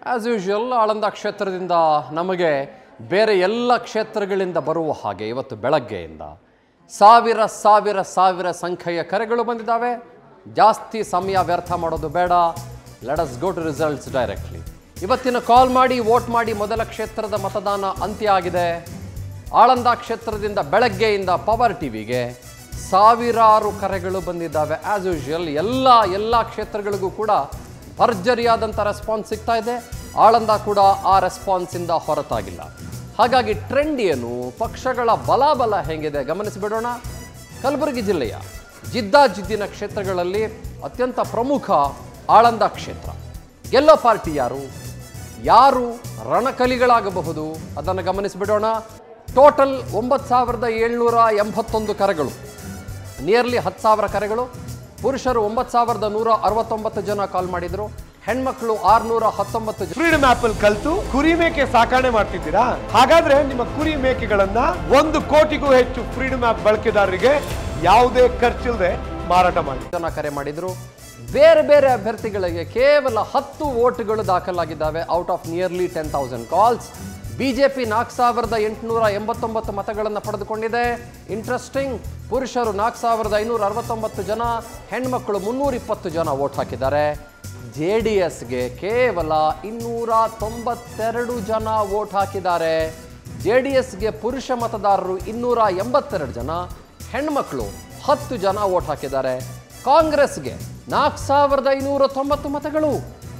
as usual Aland ಕ್ಷೇತ್ರದಿಂದ ನಮಗೆ ಬೇರೆ ಎಲ್ಲ ಕ್ಷೇತ್ರಗಳಿಂದ ಬರುವ ಹಾಗೆ ಇವತ್ತು ಬೆಳಗ್ಗೆಯಿಂದ ಸಾವಿರ ಸಾವಿರ ಸಾವಿರ ಸಂಖ್ಯೆಯ ಕರೆಗಳು ಬಂದಿದ್ದಾವೆ ಜಾಸ್ತಿ ಸಮಯ ವ್ಯರ್ಥ ಮಾಡೋದು ಬೇಡ let's go to results directly ಇವತ್ತಿನ ಕಾಲ್ ಮಾಡಿ ವೋಟ್ ಮಾಡಿ ಮೊದಲ ಕ್ಷೇತ್ರದ ಮತದಾನ ಅಂತ್ಯ ಆಗಿದೆ ಆಳಂದ ಕ್ಷೇತ್ರದಿಂದ ಬೆಳಗ್ಗೆಯಿಂದ ಪವರ್ ಟಿವಿಗೆ ಸಾವಿರಾರು ಕರೆಗಳು ಬಂದಿದ್ದಾವೆ ಆ್ಯಸ್ ಯೂಶುವಲ್ ಎಲ್ಲ ಎಲ್ಲ ಕ್ಷೇತ್ರಗಳಿಗೂ ಕೂಡ ಭರ್ಜರಿಯಾದಂಥ ರೆಸ್ಪಾನ್ಸ್ ಸಿಗ್ತಾ ಇದೆ ಆಳಂದ ಕೂಡ ಆ ರೆಸ್ಪಾನ್ಸಿಂದ ಹೊರತಾಗಿಲ್ಲ ಹಾಗಾಗಿ ಟ್ರೆಂಡ್ ಏನು ಪಕ್ಷಗಳ ಬಲಾಬಲ ಹೇಗಿದೆ ಗಮನಿಸಿಬಿಡೋಣ ಕಲಬುರಗಿ ಜಿಲ್ಲೆಯ ಜಿದ್ದಾಜಿದ್ದಿನ ಕ್ಷೇತ್ರಗಳಲ್ಲಿ ಅತ್ಯಂತ ಪ್ರಮುಖ ಆಳಂದ ಕ್ಷೇತ್ರ ಗೆಲ್ಲೋ ಪಾರ್ಟಿ ಯಾರು ಯಾರು ರಣಕಲಿಗಳಾಗಬಹುದು ಅದನ್ನು ಗಮನಿಸಿಬಿಡೋಣ ಟೋಟಲ್ ಒಂಬತ್ತು ಸಾವಿರದ ಏಳ್ನೂರ ಎಂಬತ್ತೊಂದು ಕರೆಗಳು ನಿಯರ್ಲಿ ಹತ್ತು ಸಾವಿರ ಕರೆಗಳು ಪುರುಷರು ಒಂಬತ್ತು ಸಾವಿರದ ನೂರ ಅರವತ್ತೊಂಬತ್ತು ಜನ ಕಾಲ್ ಮಾಡಿದರು ಹೆಣ್ಮಕ್ಳು ಆರುನೂರ ಹತ್ತೊಂಬತ್ತು ಜನ ಫ್ರೀಡಮ್ ಆಪ್ ಅಲ್ಲಿ ಕಲ್ತು ಕುರಿ ಮೇಕೆ ಸಾಕಣೆ ಮಾಡ್ತಿದ್ದೀರಾ ಹಾಗಾದ್ರೆ ನಿಮ್ಮ ಕುರಿ ಮೇಕೆಗಳನ್ನ ಒಂದು ಕೋಟಿಗೂ ಹೆಚ್ಚು ಫ್ರೀಡಮ್ ಆಪ್ ಬಳಕೆದಾರರಿಗೆ ಯಾವುದೇ ಖರ್ಚಿಲ್ಲದೆ ಮಾರಾಟ ಮಾಡಿ ಜನ ಕರೆ ಮಾಡಿದ್ರು ಬೇರೆ ಬೇರೆ ಅಭ್ಯರ್ಥಿಗಳಿಗೆ ಕೇವಲ ಹತ್ತು ವೋಟ್ಗಳು ದಾಖಲಾಗಿದ್ದಾವೆ out of nearly ten thousand calls BJP ನಾಲ್ಕು ಸಾವಿರದ ಎಂಟುನೂರ ಎಂಬತ್ತೊಂಬತ್ತು ಮತಗಳನ್ನು ಪಡೆದುಕೊಂಡಿದೆ ಇಂಟ್ರೆಸ್ಟಿಂಗ್ ಪುರುಷರು ನಾಲ್ಕು ಸಾವಿರದ ಐನೂರ ಅರವತ್ತೊಂಬತ್ತು ಜನ ಹೆಣ್ಮಕ್ಳು ಮುನ್ನೂರ ಇಪ್ಪತ್ತು ಜನ ವೋಟ್ ಹಾಕಿದ್ದಾರೆ ಜೆ ಡಿ ಎಸ್ಗೆ ಕೇವಲ ಇನ್ನೂರ ತೊಂಬತ್ತೆರಡು ಜನ ವೋಟ್ ಹಾಕಿದ್ದಾರೆ ಜೆ ಡಿ ಎಸ್ಗೆ ಪುರುಷ ಮತದಾರರು ಇನ್ನೂರ ಎಂಬತ್ತೆರಡು ಜನ ಹೆಣ್ಮಕ್ಳು ಹತ್ತು ಜನ ವೋಟ್ ಹಾಕಿದ್ದಾರೆ ಕಾಂಗ್ರೆಸ್ಗೆ ನಾಲ್ಕು ಸಾವಿರದ ಐನೂರ ತೊಂಬತ್ತು ಮತಗಳು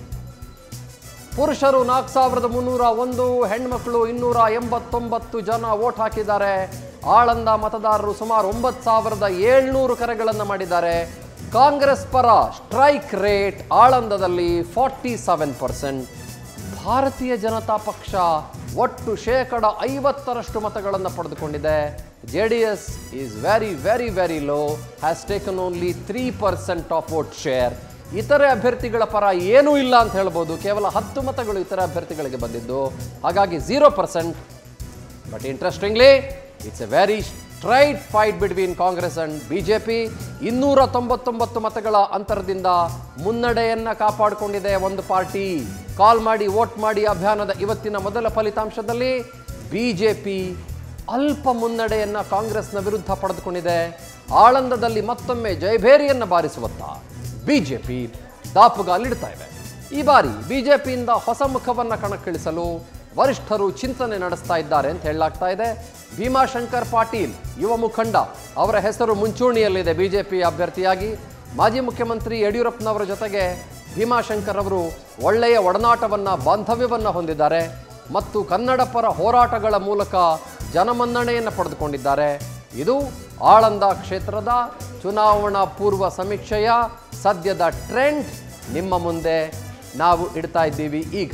ಪುರುಷರು ನಾಲ್ಕು ಸಾವಿರದ ಮುನ್ನೂರ ಒಂದು ಹೆಣ್ಮಕ್ಳು ಇನ್ನೂರ ಎಂಬತ್ತೊಂಬತ್ತು ಜನ ವೋಟ್ ಹಾಕಿದ್ದಾರೆ ಆಳಂದ ಮತದಾರರು ಸುಮಾರು ಒಂಬತ್ತು ಸಾವಿರದ ಏಳ್ನೂರು ಕರೆಗಳನ್ನು ಮಾಡಿದ್ದಾರೆ ಕಾಂಗ್ರೆಸ್ ಪರ ಸ್ಟ್ರೈಕ್ ರೇಟ್ ಆಳಂದದಲ್ಲಿ forty seven percent Bharatiya Janata ಪಕ್ಷ ಒಟ್ಟು ಶೇಕಡ ಐವತ್ತರಷ್ಟು ಮತಗಳನ್ನು ಪಡೆದುಕೊಂಡಿದೆ J D S is very very very low has taken only three percent of vote share ಇತರೆ ಅಭ್ಯರ್ಥಿಗಳ ಪರ ಏನೂ ಇಲ್ಲ ಅಂತ ಹೇಳ್ಬೋದು ಕೇವಲ ಹತ್ತು ಮತಗಳು ಇತರ ಅಭ್ಯರ್ಥಿಗಳಿಗೆ ಬಂದಿದ್ದು ಹಾಗಾಗಿ zero percent but interestingly it's a very straight fight between Congress and BJP ಇನ್ನೂರ ತೊಂಬತ್ತೊಂಬತ್ತು ಮತಗಳ ಅಂತರದಿಂದ ಮುನ್ನಡೆಯನ್ನ ಕಾಪಾಡಿಕೊಂಡಿದೆ ಒಂದು ಪಾರ್ಟಿ ಕಾಲ್ ಮಾಡಿ ವೋಟ್ ಮಾಡಿ ಅಭಿಯಾನದ ಇವತ್ತಿನ ಮೊದಲ ಫಲಿತಾಂಶದಲ್ಲಿ ಬಿಜೆಪಿ ಅಲ್ಪ ಮುನ್ನಡೆಯನ್ನ ಕಾಂಗ್ರೆಸ್ನ ವಿರುದ್ಧ ಪಡೆದುಕೊಂಡಿದೆ ಆಳಂದದಲ್ಲಿ ಮತ್ತೊಮ್ಮೆ ಜಯಭೇರಿಯನ್ನ ಬಾರಿಸುವತ್ತ ಬಿಜೆಪಿ ದಾಪುಗಾಲಿಡ್ತಾ ಇವೆ ಈ ಬಾರಿ ಬಿಜೆಪಿಯಿಂದ ಹೊಸ ಮುಖವನ್ನ ಕಣಕ್ಕಿಳಿಸಲು ವರಿಷ್ಠರು ಚಿಂತನೆ ನಡೆಸ್ತಾ ಇದ್ದಾರೆ ಅಂತ ಹೇಳಲಾಗ್ತಾ ಇದೆ ಭೀಮಾಶಂಕರ್ ಪಾಟೀಲ್ ಯುವ ಮುಖಂಡ ಅವರ ಹೆಸರು ಮುಂಚೂಣಿಯಲ್ಲಿದೆ ಬಿಜೆಪಿ ಅಭ್ಯರ್ಥಿಯಾಗಿ ಮಾಜಿ ಮುಖ್ಯಮಂತ್ರಿ ಯಡಿಯೂರಪ್ಪನವರ ಜೊತೆಗೆ ಭೀಮಾಶಂಕರ್ ಅವರು ಒಳ್ಳೆಯ ಒಡನಾಟವನ್ನ ಬಾಂಧವ್ಯವನ್ನ ಹೊಂದಿದ್ದಾರೆ ಮತ್ತು ಕನ್ನಡ ಪರ ಹೋರಾಟಗಳ ಮೂಲಕ ಜನಮನ್ನಣೆಯನ್ನು ಪಡೆದುಕೊಂಡಿದ್ದಾರೆ ಇದು ಆಳಂದ ಕ್ಷೇತ್ರದ ಚುನಾವಣಾ ಪೂರ್ವ ಸಮೀಕ್ಷೆಯ ಸದ್ಯದ ಟ್ರೆಂಡ್ ನಿಮ್ಮ ಮುಂದೆ ನಾವು ಇಡ್ತಾ ಇದ್ದೀವಿ ಈಗ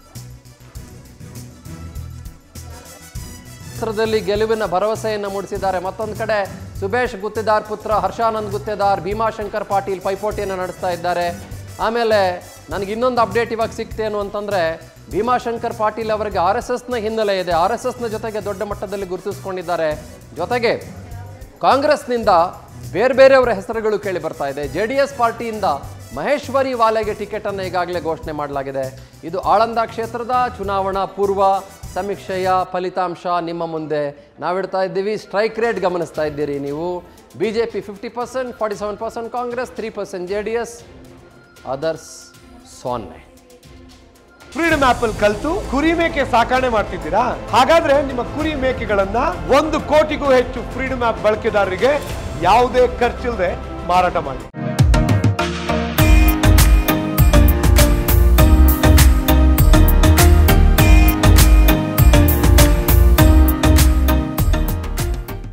ಕ್ಷೇತ್ರದಲ್ಲಿ ಗೆಲುವಿನ ಭರವಸೆಯನ್ನು ಮೂಡಿಸಿದ್ದಾರೆ ಮತ್ತೊಂದು ಕಡೆ ಸುಬೇಶ್ ಗುತ್ತೇದಾರ್ ಪುತ್ರ ಹರ್ಷಾನಂದ್ ಗುತ್ತೇದಾರ್ ಭೀಮಾಶಂಕರ್ ಪಾಟೀಲ್ ಪೈಪೋಟಿಯನ್ನು ನಡೆಸ್ತಾ ಇದ್ದಾರೆ ಆಮೇಲೆ ನನಗೆ ಇನ್ನೊಂದು ಅಪ್ಡೇಟ್ ಇವಾಗ ಸಿಕ್ತೇನು ಅಂತಂದರೆ ಭೀಮಾಶಂಕರ್ ಪಾಟೀಲ್ ಅವರಿಗೆ ಆರ್ ಎಸ್ ಎಸ್ನ ಹಿನ್ನೆಲೆ ಇದೆ ಆರ್ ಎಸ್ ಎಸ್ನ ಜೊತೆಗೆ ದೊಡ್ಡ ಮಟ್ಟದಲ್ಲಿ ಗುರುತಿಸಿಕೊಂಡಿದ್ದಾರೆ ಜೊತೆಗೆ ಕಾಂಗ್ರೆಸ್ನಿಂದ ಬೇರೆ ಬೇರೆಯವರ ಹೆಸರುಗಳು ಕೇಳಿ ಬರ್ತಾ ಇದೆ ಜೆ ಡಿ ಎಸ್ ಪಾರ್ಟಿಯಿಂದ ಮಹೇಶ್ವರಿ ವಾಲೆಗೆ ಟಿಕೆಟನ್ನು ಈಗಾಗಲೇ ಘೋಷಣೆ ಮಾಡಲಾಗಿದೆ ಇದು ಆಳಂದ ಕ್ಷೇತ್ರದ ಚುನಾವಣಾ ಪೂರ್ವ ಸಮೀಕ್ಷೆಯ ಫಲಿತಾಂಶ ನಿಮ್ಮ ಮುಂದೆ ನಾವಿಡ್ತಾ ಇದ್ದೀವಿ ಸ್ಟ್ರೈಕ್ ರೇಟ್ ಗಮನಿಸ್ತಾ ಇದ್ದೀರಿ ನೀವು B J P fifty percent forty seven percent Congress three percent J D S others ಸೊನ್ನೆ ಫ್ರೀಡಮ್ ಆಪ್ ಅಲ್ಲಿ ಕಲ್ತು ಕುರಿ ಮೇಕೆ ಸಾಕಣೆ ಮಾಡ್ತಿದ್ದೀರಾ ಹಾಗಾದ್ರೆ ನಿಮ್ಮ ಕುರಿ ಮೇಕೆಗಳನ್ನ ಒಂದು ಕೋಟಿಗೂ ಹೆಚ್ಚು ಫ್ರೀಡಮ್ ಆಪ್ ಬಳಕೆದಾರರಿಗೆ ಯಾವುದೇ ಖರ್ಚಿಲ್ಲದೆ ಮಾರಾಟ ಮಾಡಿ